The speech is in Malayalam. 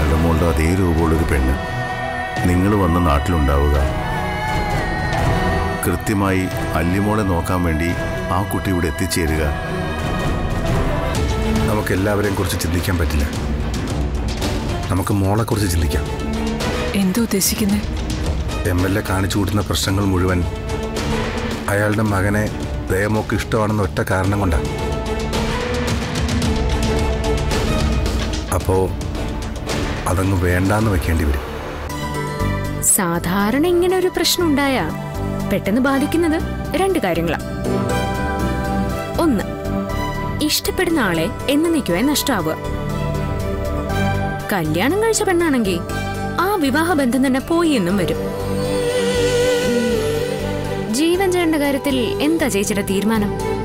അമൃതമോളുടെ അതേ രൂപമുള്ളൊരു പെണ്ണ് നിങ്ങൾ വന്ന് നാട്ടിലുണ്ടാവുക കൃത്യമായി അല്ലിമോളെ നോക്കാൻ വേണ്ടി ആ കുട്ടി ഇവിടെ എത്തിച്ചേരുക നമുക്ക് എല്ലാവരെയും കുറിച്ച് ചിന്തിക്കാൻ പറ്റില്ല നമുക്ക് മോളെക്കുറിച്ച് ചിന്തിക്കാം എന്താ ഉദ്ദേശിക്കുന്നത് എം എൽ എ കാണിച്ചു കൂട്ടുന്ന പ്രശ്നങ്ങൾ മുഴുവൻ അയാളുടെ മകനെ ദയമോക്ക് ഇഷ്ടമാണെന്ന ഒറ്റ കാരണം കൊണ്ടാണ് അപ്പോൾ അതങ്ങ് വേണ്ടാന്ന് വെക്കേണ്ടി വരും സാധാരണ ഇങ്ങനെ ഒരു പ്രശ്നം ഉണ്ടായാ പെട്ടെന്ന് ബാധിക്കുന്നത് രണ്ട് കാര്യങ്ങളാ ഒന്ന് ഇഷ്ടപ്പെടുന്ന ആളെ എന്നേക്കുവായി നഷ്ടാവുക കല്യാണം കഴിച്ച പെണ്ണാണെങ്കിൽ ആ വിവാഹ ബന്ധം തന്നെ പോയി എന്നും വരും ജീവൻ ചെയ്യേണ്ട കാര്യത്തിൽ എന്താ ചേച്ചിയുടെ തീരുമാനം